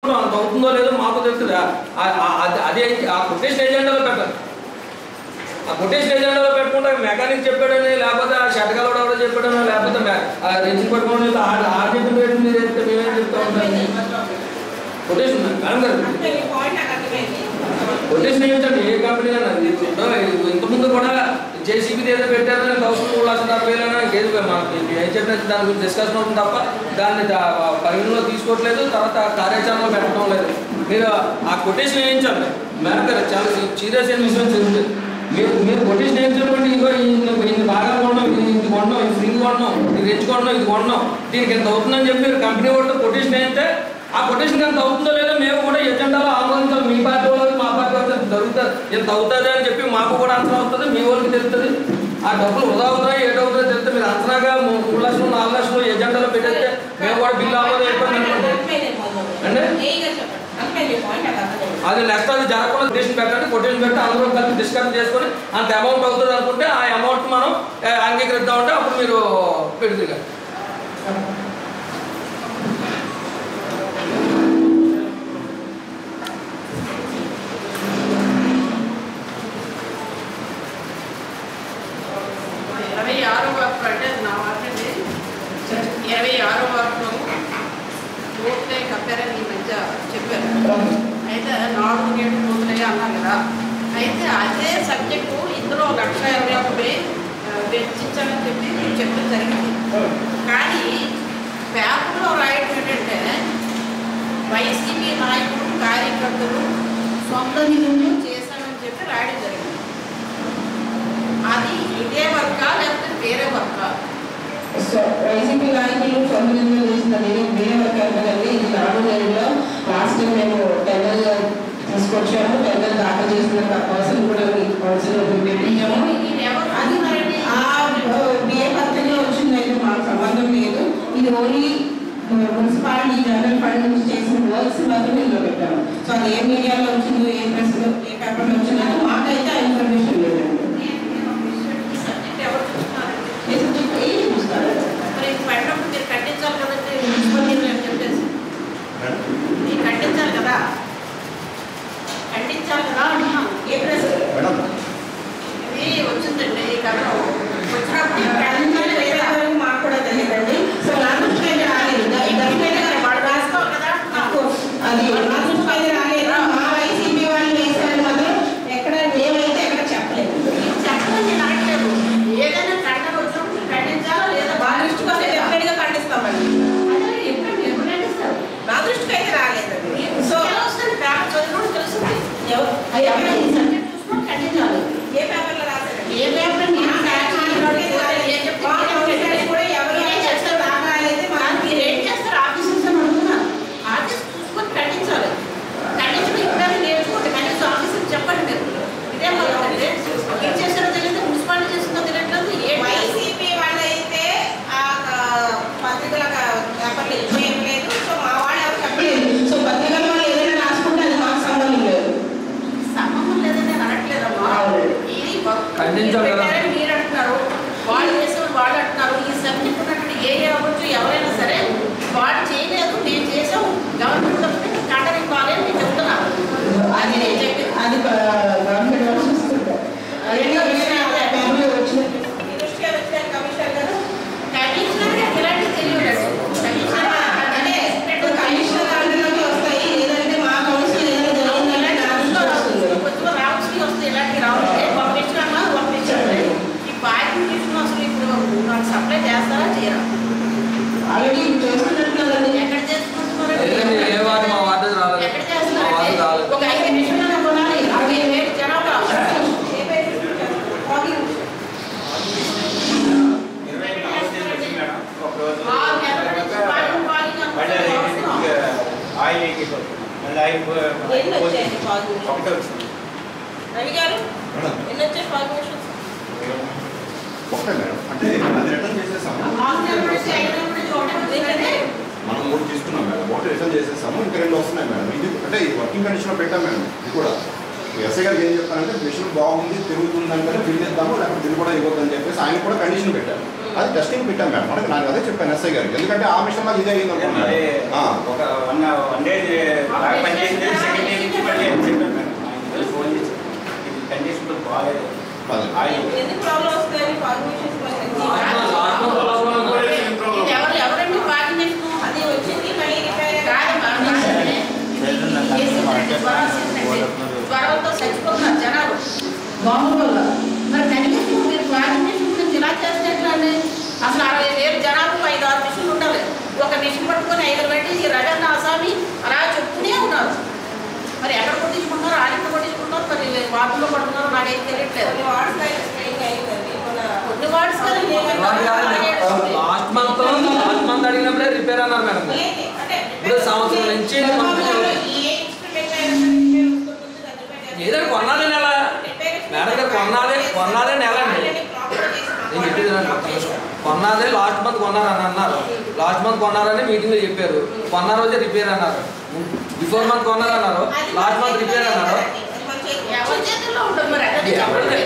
అంత అవుతుందో లేదో మాకు తెలుస్తుంది ఆ- ఆ- ఆ- అదే ఆ కొటేషన్ ఎజెండాలో పెట్టాలి ఆ కొటేషన్ ఎజెండాలో పెట్టుకుంటే మెకానిక్ చెప్పాడని లేకపోతే ఆ షటకాలు ఎవడో చెప్పాడని లేకపోతే మె- ఆ రెజిన్ పట్టుకోవడం ఆ ఆ చెప్పిన రేటు మీరు చెప్తే మేమేం చెప్తా ఉంటాం కొటేషన్ మేడం గారు కొటేషన్ ఏంటంటే ఏ కంపెనీ ఇంతకుముందు కూడా జేసీబీ ఏదో పెట్టారని థౌసండ్ మూడు లక్షల డెబ్బై వేలైనా ఇంకేది మనకి ఏం చెప్పినా దాని గురించి డిస్కషన్ అవుతుంది తప్ప దాన్ని దా- పరిగణలో తీసుకోవట్లేదు తర్వాత కార్యాచరణలో పెట్టడం లేదు మీరు ఆ కొటేషన్ వేయించండి మేడం గారు చాలా సీరియస్ అయిన విషయం చెప్తుంది మీరు మీరు కొటేషన్ వేయించడం ఇగో ఇన్ని ఇన్ని బాగా కొన్నాం ఇది ఇది కొన్నాం ఇది ఫ్రీ కొన్నాం ఇది రిచ్ కొన్నాం ఇది కొన్నాం దీనికి ఎంత అవుతుందని చెప్పి మీరు కంపెనీ వాళ్ళతో కొటేషన్ వేస్తే ఆ కొటేషన్ ఎంత అవుతుందో లేదో మేము కూడా ఎజెండాలో ఆమోదించాలి మీ పార్టీ వాళ్ళకి మా పార్టీ వాళ్ళకి జరుగుతుంది ఎంత అవుతుంది అని చెప్పి మాకు కూడా అంచనా అవుతుంది మీ వాళ్ళకి తెలుస్తుంది ఆ డబ్బులు వృధా అవుతాయి ఏటవుతుందో తెలిస్తే మీరు అంచనాగా మూ- మూడు లక్షలు నాలుగు లక్షలు ఎజెండాలో పెట్టేస్తే మేము కూడా బిల్లు ఆమోదం అయిపోయింది అనుకోండి అది నెక్స్ట్ అది జరగకుండా కొటేషన్ పెట్టండి కొటేషన్ పెట్టి అందరూ కలిపి డిస్కస్ చేసుకొని అంత అమౌంట్ అవుతుంది అనుకుంటే ఆ అమౌంట్ మనం ఏ, అంగీకరిద్దామంటే అప్పుడు మీరు పెడుతుంది ఇరవై ఆరో వరకు అంటే నా వాటిని ఇరవై ఆరో వరకు పూర్తిగా కప్పారని ఈ మధ్య చెప్పారు అయితే నాలుగు గేట్లు పూర్తయి అన్నారు కదా అయితే అదే సబ్జెక్టు ఇందులో లక్ష ఇరవై ఒక వెయ్యి ఆ, వెచ్చించాలని చెప్పి నేను చెప్పడం జరిగింది కానీ పేపర్లో రాయడం ఏంటంటే వైసీపీ నాయకులు కార్యకర్తలు సొంత నిధులు చేశామని చెప్పి రాయడం జరిగింది అది ఇదే వర్క లేకపోతే వేరే వర్క సో వైసీపీ నాయకులు సొంత నిధులు చేసిన నేను వేరే వర్గాలు కదండి ఇది నాలుగు నెలల్లో లాస్ట్ టైం మేము టెండర్ తీసుకొచ్చాము టెండర్ దాఖలు చేసిన పర్సన్ కూడా కౌన్సిల్ పెట్టించాము ఇది ఎవరు అది అన్నారండి? ఆ ఏ పత్రికలో వచ్చిందైతే మాకు సంబంధం లేదు ఇది ఓన్లీ మున్సిపాలిటీ జనరల్ ఫండ్ నుంచి చేసిన వర్క్స్ మాత్రమే ఇందులో పెట్టాము సో అది ఏ మీడియాలో వచ్చిందో ఏ ప్రెస్లో ఏ పేపర్లో వచ్చిందో మాకైతే ఆ ఇన్ఫర్మేషన్ లేదండి ఈ సబ్జెక్ట్ ఎవరు చూస్తున్నారండి? ఏ సబ్జెక్ట్ ఏం చూస్తారు మరి ఇది పెట్టినప్పుడు మీరు కట్టించాలి కదండి మున్సిపల్ నిధులు అని చెప్పేసి మీరు కట్టించాలి కదా కట్టించాలి కదా అంటున్నాను ఏ ప్రెస్ ఇది వచ్చిందండి ఈ కథలో వచ్చినప్పుడు ఇది కట్టించాలి కట్టించాలి లేదా లేదా వరకు మాకు కూడా తెలియదండి సో నా దృష్టికి అయితే రాలేదు దా- డెఫినెట్గా రేపు వాళ్ళు రాసుకోవాలి కదా Of course. అది నా దృష్టికి అయితే రాలేదు మా వైసీపీ వాళ్ళు వేసారు మాత్రం ఎక్కడ మేమైతే ఎక్కడ చెప్పలేదు ఇది చెప్పడం నేను అనట్లేదు ఏదైనా కట్టడం వచ్చినప్పుడు కట్టించాలా లేదా వాళ్ళ దృష్టికి వస్తే డెఫినెట్గా ఖండిస్తామండి అదే ఎప్పుడు ఎప్పుడు కట్టిస్తారు నా దృష్టికి అయితే రాలేదండి సో సో ఎలా వస్తుంది పేపర్ చదివినప్పుడు తెలుస్తుంది ఎవరు ఎక్కడ ఈ సబ్జెక్ట్ చూసినప్పుడు కట్టించాలి ఏ పేపర్లో రాశారండి ఏ పేపర్ మీరు మా ఫ్యాక్టరీ ఏ చెప్తే మా కౌన్సిలర్స్ కూడా ఎవరు మీరేం చేస్తారు నాకు రాలేదు మరి మాకు మీరు ఏం చేస్తారు ఆఫీసర్స్ అని అడుగుతున్నారు ఆఫీస్ చూసుకొని ఖండించాలి ఖండించడం ఇప్పుడైనా నేర్చుకోండి కనీసం ఆఫీసర్ చెప్పండి మీరు ఇదే మొదలంటే ఏం చేస్తారో తెలియదు మున్సిపాలిటీ చేస్తుందో తెలియట్లేదు ఏ వైసీపీ వాళ్ళైతే ఆ క- పత్రికల క- పేపర్లు ఎక్కువ లేదు సో మా వాళ్ళు ఎవరు చెప్పలేదు సో పత్రికల వాళ్ళు ఏదైనా రాసుకుంటే అది మాకు సంబంధం లేదు సంబంధం లేదని నేను అనట్లేదమ్మా అవునండి. ఇది ఒక- ఖండించాలి మీరు కదా. పెట్టారని మీరు అంటున్నారు వాళ్ళు చేసేవాళ్ళు వాళ్ళు అంటున్నారు ఈ సబ్జెక్ట్ ఉన్నటువంటి ఏరియా అవ్వచ్చు ఎవరైనా సరే వాళ్ళు చేయలేదు మేము చేసాం గవర్నమెంట్ తప్పితే కండని ఇవ్వాలి అని నేను చెప్తున్నాను అది నేను చెప్పింది అది గవర్నమెంట్ వాళ్ళు చూసుకుంటారు రెండో విషయం అదే పేపర్లో వచ్చినట్టు మీ దృష్టికి వచ్చారు కమిషనర్ గారు కమిషనర్ గారికి ఇలాంటివి తెలియదు కమిషనర్ అంటే ఇప్పుడు కమిషనర్ దాంట్లోకి వస్తాయి లేదంటే మా కౌన్సిల్ ఏదైనా జరిగిందంటే నా దృష్టికి వస్తుంది కొంచెం రావాల్సి వస్తే ఇలాంటివి రావాలి పంపించామా పంపించాలి ఈ బాకీ తీసుకుని అసలు ఇప్పుడు నాకు సప్లై చేస్తారా చేయరా ఆల్రెడీ చేస్తున్నట్లుందండి ఎక్కడ చేసుకుంటున్నారు లేదండి, ఏ వార్డు మా వార్డు రాలేదు. ఎక్కడ మా చేస్తున్నారు వార్డు రాలేదు. ఒక ఐదు నిమిషాలు కొనాలి అరవై వేలు జనాభా ఏ పేరు వాకింగ్ ఇరవై నాలుగు తేదీ వచ్చింది మేడం ఒకరోజు ఆరు నెలల నుంచి పాలు పాలు మళ్ళీ అది అనుకుంటున్నాం. ఇంకా ఆయిల్ లీకేజ్ అవుతుంది మళ్ళీ ఆయిల్ పో- ఎన్ని వచ్చాయండి పాజిటివ్ ఒకటే వచ్చింది రవి గారు ఎన్ని వచ్చాయి పాజిటివ్ ఒకటే మేడం అంటే అది రిటర్న్ చేసేసాము ఆరు నెలల నుంచి ఐదు నెలల నుంచి ఒకటే వచ్చిందండి. మనం మూడు తీసుకున్నాం మేడం ఒకటి రిటర్న్ చేసేసాము ఇంకా రెండు వస్తున్నాయి మేడం ఇది అంటే ఈ వర్కింగ్ కండిషన్లో పెట్టాం మేడం ఇది కూడా ఎస్ఐ గారికి ఏం చెప్తానంటే మిషన్ బాగుంది తిరుగుతుంది అంటే బిల్ ఇద్దాము లేకపోతే బిల్ కూడా ఇవ్వద్దని చెప్పేసి ఆయన కూడా కండిషన్ పెట్టారు అది టెస్టింగ్ పెట్టాం మేడం మనకి నాకు అదే చెప్పాను ఎస్ఐ గారికి ఎందుకంటే ఆ మిషన్ నాకు ఇదే అయింది అదే అనుకున్నాను ఒక వన్ వన్ డే బాగా పనిచేసింది సెకండ్ డే నుంచి మళ్ళీ అని చెప్పాను మేడం ఆయన ఫోన్ చేసి ఇది కండిషన్ బాగాలేదు ఆయిల్ ఎందుకు ప్రాబ్లం వస్తాయని పర్మిషన్స్ ఇది ఎవరు ఎవరండి వాకింగ్ అది వచ్చింది మళ్ళీ రిపేర్ జ్వరంతో చచ్చిపోతున్నారు జనాలు బాంబు వల్ల మరి కనీసం మీరు వాకింగ్ గురించి ఇలా చేస్తే ఎట్లా అండి అసలు అరవై వేలు జనాలు ఐదు ఆరు మిషన్లు ఉండాలి ఒక మిషన్ పట్టుకొని ఐదు పెట్టి ఈ రగన్న ఆసామి అలా చెప్తూనే ఉన్నారు మరి ఎక్కడ కొట్టించుకుంటున్నారు ఆడికి కొట్టించుకుంటున్నారు మరి వాటిలో పడుతున్నారు నాకైతే తెలియట్లేదు కొన్ని వార్డ్స్ కదా లాస్ట్ మంత్ లాస్ట్ మంత్ అడిగినప్పుడే రిపేర్ అన్నారు మేడం ఇప్పుడు సంవత్సరం నుంచి ఏదో కొన్నాదే నెల మేడం గారు కొన్నాదే కొన్నాదే నెల అండి నేను చెప్పేది వినండి ఒక్క నిమిషం. కొన్నాదే లాస్ట్ మంత్ కొన్నారని అన్నారు లాస్ట్ మంత్ కొన్నారని మీటింగ్లో చెప్పారు కొన్న రోజే రిపేర్ అన్నారు బిఫోర్ మంత్ కొన్నారన్నారు లాస్ట్ మంత్ రిపేర్ అన్నారు ఎవరి చేతుల్లో ఉంటుంది మరి అదే చెప్పండి.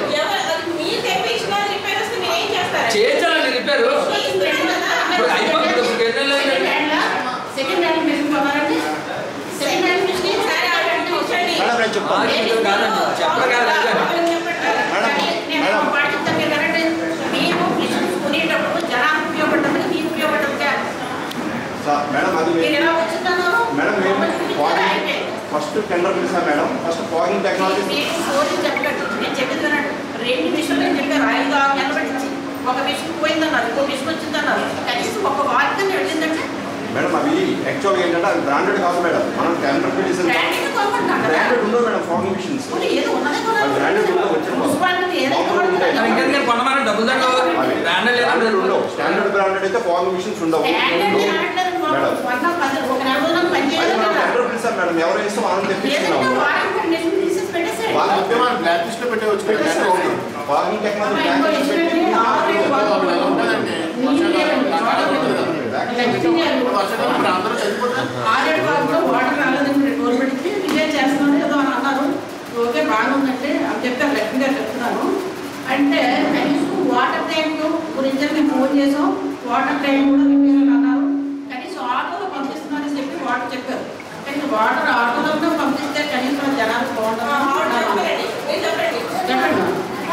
చేయించాలండి రిపేర్ ఇప్పుడు అయిపోతుంది ఇప్పుడు ఎన్ని నెలలు అయిందండి? సెకండ్ హ్యాండ్ మిషన్ కొన్నారండి సెకండ్ హ్యాండ్ మిషన్ ఈసారి ఆడండి వచ్చండి మేడం నేను ఆ, చెప్తాను ఇప్పుడు కాదండి చెప్పరు కాదు అదే. నేను ఒక మాట చెప్తాను మీరు వినండి. మేము మిషన్స్ కొనేటప్పుడు జనానికి ఉపయోగపడుతుంది మీకు ఉపయోగపడుతుంది కాదు. సార్ మేడం అది మీరు ఎలా వచ్చిందన్నారు మేడం మేము ఫాగింగ్ అయిపోయింది. ఫస్ట్ టెండర్ పిలిచాం మేడం ఫస్ట్ ఫాగింగ్ టెక్నాలజీ మీకు స్టోరీ చెప్పలేదు నేను చెప్పింది వినండి రెండు మిషన్లు అని చెప్పారు ఐదు ఆరు నెలలు పట్టించి ఒక మిషన్ పోయిందన్నారు ఇంకో మిషన్ వచ్చిందన్నారు కనీసం ఒక వార్తని వెళ్ళిందంటే మేడం అవి యాక్చువల్గా ఏంటంటే అది బ్రాండెడ్ కాదు మేడం మనం టెండర్ పిలిచిన బ్రాండెడ్ కొనుక్కుంటున్నాం కదా బ్రాండెడ్ ఉండవు మేడం ఫాగింగ్ మిషన్స్ పోనీ ఏదో ఉన్నదే అది branded ఉండవు, వచ్చిన మున్సిపాలిటీ ఏదో మామూలు ఉంటాయి. మరి ఇంకా నేను కొనమని డబ్బులు దండ అవి బ్రాండ్ బ్రాండెడ్ లేదు ఉండవు స్టాండర్డ్ బ్రాండెడ్ అయితే ఫాగింగ్ మిషన్స్ ఉండవు బ్రాండెడ్ ఉండవు. బ్రాండెడ్ మేడం వన్ పది ఒక నెల రోజులు అది పనిచేయాలి మనం కదా టెండర్ పిలిచాం మేడం ఎవరు ఇస్తాం వాళ్ళని ఏదైనా తెప్పించుకున్నాము వారం కండిషన్ తీసేసి పెట్టేసేయండి. వాళ్ళు చెప్తే మనం బ్లాక్ లిస్ట్ లో పెట్టవచ్చు పెట్టేస్తాం ఫాగింగ్ టెక్నాలజీ ఇంకో విషయం ఏంటంటే, ఆల్రెడీ వాళ్ళు ఉంటుందండి నీళ్ళు లేవండి, వాటర్ లేదు. ఖచ్చితంగా వర్షాకాలం అందరూ చనిపోతారు ఆల్రెడీ వాళ్ళు వాటర్ రాలేదని గవర్నమెంట్ ఇచ్చి రిజైన్ చేస్తున్నారు ఏదో అని అన్నారు ఓకే బాగుందంటే అని చెప్పారు లక్ష్మి గారు చెప్తున్నాను అంటే కనీసం వాటర్ ట్యాంక్ గురించి మేము ఫోన్ చేసాం వాటర్ ట్యాంక్ కూడా రిపేర్ అని అన్నారు కనీసం ఆటోలో పంపిస్తున్నారని చెప్పి వాటర్ చెప్పారు కానీ వాటర్ ఆటోలో కూడా పంపిస్తే కనీసం జనాలు బాగుంటుంది చెప్పండి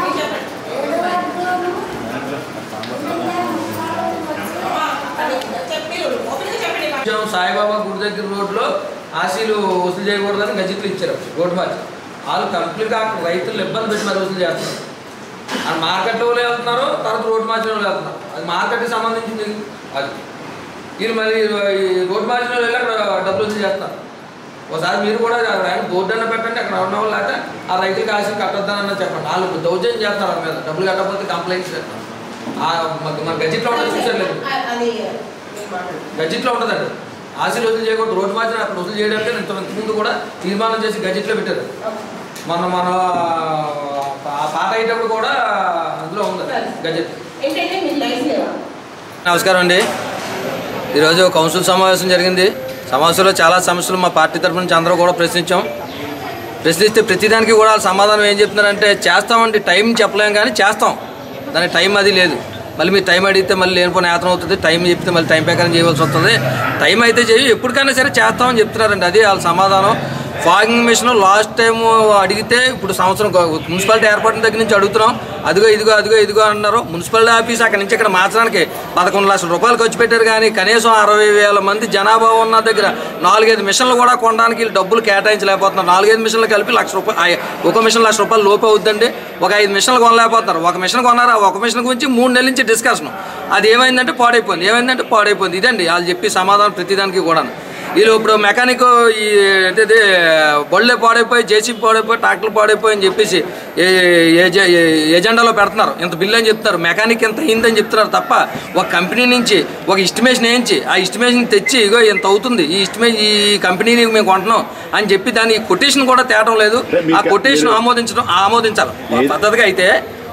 కొంచెం సాయిబాబా గుడి దగ్గర రోడ్లో ఆశీలు వసూలు చేయకూడదని గజిట్లు ఇచ్చారు రోడ్డు మార్చి వాళ్ళు కంప్లీట్గా అక్కడ రైతులు ఇబ్బంది పెట్టి మరి వసూలు చేస్తున్నారు ఆ మార్కెట్ వాళ్ళు వెళ్తున్నారు తర్వాత రోడ్డు మార్చిన వాళ్ళు వెళ్తున్నారు అది మార్కెట్కి సంబంధించింది అది వీళ్ళు మరి ఈ రోడ్డు మార్చిన వాళ్ళు వెళ్ళి అక్కడ డబ్బులు వసూలు చేస్తున్నారు ఒకసారి మీరు కూడా అక్కడ ఆయన బోర్డు అన్న పెట్టండి అక్కడ ఉన్న వాళ్ళు లేకపోతే ఆ రైతుకి ఆశ కట్టొద్దానన్న చెప్పండి వాళ్ళు దౌర్జన్యం చేస్తున్నారు వాళ్ళ మీద డబ్బులు కట్టకపోతే కంప్లైంట్స్ పెడతారు ఆ మన- మన గజిట్లో ఉండదు చూసారు లేదు అది గజిట్లో ఉంటుందండి ఆశలు వసూలు చేయకూడదు రోడ్డు మార్చిన అక్కడ వసూలు చేయడానికి ఇంత ముందు కూడా తీర్మానం చేసి గజిట్లో పెట్టారు మన మన ఆ పాట అయ్యేటప్పుడు కూడా అందులో ఉంది గజెట్ ఏంటంటే మీరు లైఫ్ లేవా నమస్కారం అండి ఈరోజు కౌన్సిల్ సమావేశం జరిగింది సమావేశంలో చాలా సమస్యలు మా పార్టీ తరఫు నుంచి అందరూ కూడా ప్రశ్నించాం ప్రశ్నిస్తే ప్రతిదానికి కూడా వాళ్ళ సమాధానం ఏం చెప్తున్నారంటే చేస్తామండి టైం చెప్పలేం కానీ చేస్తాం దానికి టైం అది లేదు మళ్ళీ మీరు టైం అడిగితే మళ్ళీ లేనిపోయిన యాత్ర అవుతుంది టైం చెప్తే మళ్ళీ టైం ప్రకారం చేయవలసి వస్తుంది టైం అయితే చేయి ఎప్పటికైనా సరే చేస్తామని చెప్తున్నారండి అది వాళ్ళ సమాధానం ఫాగింగ్ మిషన్ లాస్ట్ టైం అడిగితే ఇప్పుడు సంవత్సరం గ- మున్సిపాలిటీ ఏర్పాటున దగ్గర నుంచి అడుగుతున్నాం అదిగో ఇదిగో అదిగో ఇదిగో అన్నారు మున్సిపాలిటీ ఆఫీస్ అక్కడి నుంచి ఇక్కడ మార్చడానికి పదకొండు లక్షల రూపాయలు ఖర్చు పెట్టారు కానీ కనీసం అరవై వేల మంది జనాభా ఉన్న దగ్గర నాలుగైదు మిషన్లు కూడా కొనడానికి వీళ్ళు డబ్బులు కేటాయించలేకపోతున్నారు నాలుగైదు మిషన్లు కలిపి లక్ష రూపాయలు ఆ- ఒక మిషన్ లక్ష రూపాయలు లోపు అవుద్దండి ఒక ఐదు మిషన్లు కొనలేకపోతున్నారు ఒక మిషన్ కొన్నారా ఒక మిషన్ గురించి మూడు నెలల నుంచి డిస్కషన్ అది ఏమైందంటే పాడైపోయింది ఏమైందంటే పాడైపోయింది ఇదండి వాళ్ళు చెప్పి సమాధానం ప్రతిదానికి కూడా వీళ్ళు ఇప్పుడు మెకానిక్ ఈ ఏంటిది బళ్ళే పాడైపోయి జేసీబీ పాడైపోయి ట్రాక్టర్లు పాడైపోయి అని చెప్పేసి ఏ- ఏజె- ఏ- ఎజెండాలో పెడుతున్నారు ఇంత బిల్లు అని చెప్తున్నారు మెకానిక్ ఎంత అయిందని చెప్తున్నారు తప్ప ఒక కంపెనీ నుంచి ఒక ఇస్టిమేషన్ వేయించి ఆ ఇస్టిమేషన్ తెచ్చి ఇగో ఇంత అవుతుంది ఈ ఇస్టిమే ఈ కంపెనీని మేము కొంటున్నాం అని చెప్పి దాని కొటేషన్ కూడా తేవడం లేదు ఆ కొటేషన్ ఆమోదించడం ఆమోదించాలి పద్ధతిగా అయితే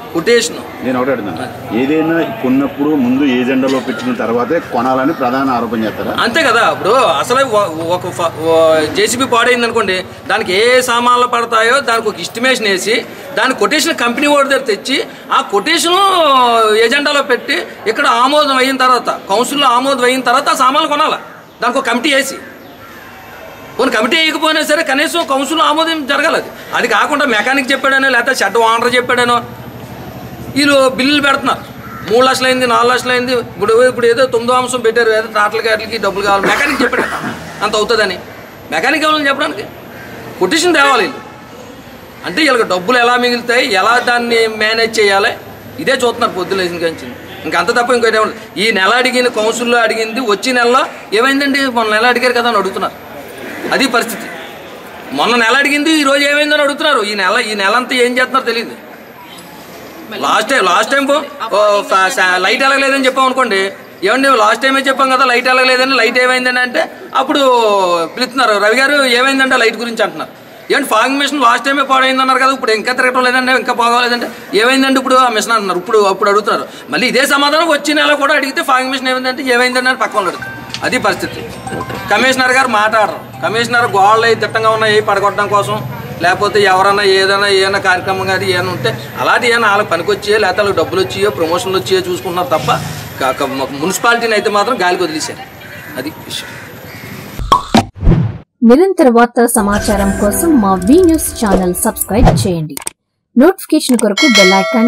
కొటేషన్ నేను ఒకటి అడుగుతాను ఏదైనా కొన్నప్పుడు ముందు ఏజెండాలో పెట్టిన తర్వాతే కొనాలని ప్రధాన ఆరోపణ చేస్తారా అంతే కదా ఇప్పుడు అసలు ఒ- ఒక జేసీబీ పాడైంది అనుకోండి దానికి ఏ సామాన్లు పడతాయో దానికి ఒక ఎస్టిమేషన్ వేసి దాని కొటేషన్ కంపెనీ ఓడి దగ్గర తెచ్చి ఆ కొటేషన్ ఎజెండాలో పెట్టి ఇక్కడ ఆమోదం అయిన తర్వాత కౌన్సిల్లో ఆమోదం అయిన తర్వాత ఆ సామాన్లు కొనాలి దానికి ఒక కమిటీ వేసి కొన్ని కమిటీ వేయకపోయినా సరే కనీసం కౌన్సిల్ ఆమోదం జరగాలి అది అది కాకుండా మెకానిక్ చెప్పాడనో లేకపోతే షెడ్ ఓనర్ చెప్పాడనో వీళ్ళు బిల్లులు పెడుతున్నారు మూడు లక్షలు అయింది నాలుగు లక్షలు అయింది ఇప్పుడు ఇప్పుడు ఏదో తొమ్మిదో అంశం పెట్టారు ఏదో టాటల గారికి డబ్బులు కావాలి మెకానిక్ చెప్పాడు అంత అవుతుందని మెకానిక్ కావాలని చెప్పడానికి కొటేషన్ తేవాలి వీళ్ళు అంటే వీళ్ళకి డబ్బులు ఎలా మిగులుతాయి ఎలా దాన్ని మేనేజ్ చేయాలి ఇదే చూస్తున్నారు పొద్దున లేచిన కంచి ఇంకా అంత తప్ప ఇంకోటి ఏమన్నా ఈ నెల అడిగిన కౌన్సిల్లో అడిగింది వచ్చే నెలలో ఏమైందండి మొన్న నెల అడిగారు కదా అని అడుగుతున్నారు అది పరిస్థితి మొన్న నెల అడిగింది ఈ రోజు ఏమైందని అడుగుతున్నారు ఈ నెల ఈ నెల అంతా ఏం చేస్తున్నారో తెలియదు last time last time light ఎలగలేదని చెప్పాం అనుకోండి ఏమండి లాస్ట్ టైమే చెప్పాం కదా లైట్ ఎలగలేదని లైట్ ఏమైందని అంటే అప్పుడు పిలుస్తున్నారు రవి గారు ఏమైందంటే లైట్ గురించి అంటున్నారు ఏమంటే ఫాగింగ్ మిషన్ లాస్ట్ టైమే పాడైంది అన్నారు కదా ఇప్పుడు ఇంకా తిరగటం లేదండి ఇంకా పోగలేదంటే ఏమైందండి ఇప్పుడు ఆ మిషన్ అంటున్నారు ఇప్పుడు అప్పుడు అడుగుతున్నారు మళ్ళీ ఇదే సమాధానం వచ్చే నెల కూడా అడిగితే ఫాగింగ్ మిషన్ ఏమైందంటే ఏమైందని అని పక్క వాళ్ళు అడుగుతారు అది పరిస్థితి కమిషనర్ గారు మాట్లాడరు కమిషనర్ గోడలు అయి దిట్టంగా ఉన్నాయి పడగొట్టడం కోసం లేకపోతే ఎవరైనా ఏదైనా ఏదైనా కార్యక్రమం కానీ ఏమైనా ఉంటే అలాంటి ఏమైనా వాళ్ళకి పనికి వచ్చాయో లేకపోతే వాళ్ళకి డబ్బులు వచ్చాయో ప్రమోషన్లు వచ్చాయో చూసుకుంటున్నారు తప్ప క- క- మున్సిపాలిటీని అయితే మాత్రం గాలికి వదిలేశారు అది విషయం నిరంతర వార్తా సమాచారం కోసం మా వి న్యూస్ ఛానల్ సబ్స్క్రైబ్ చేయండి నోటిఫికేషన్ కొరకు బెల్ ఐకాన్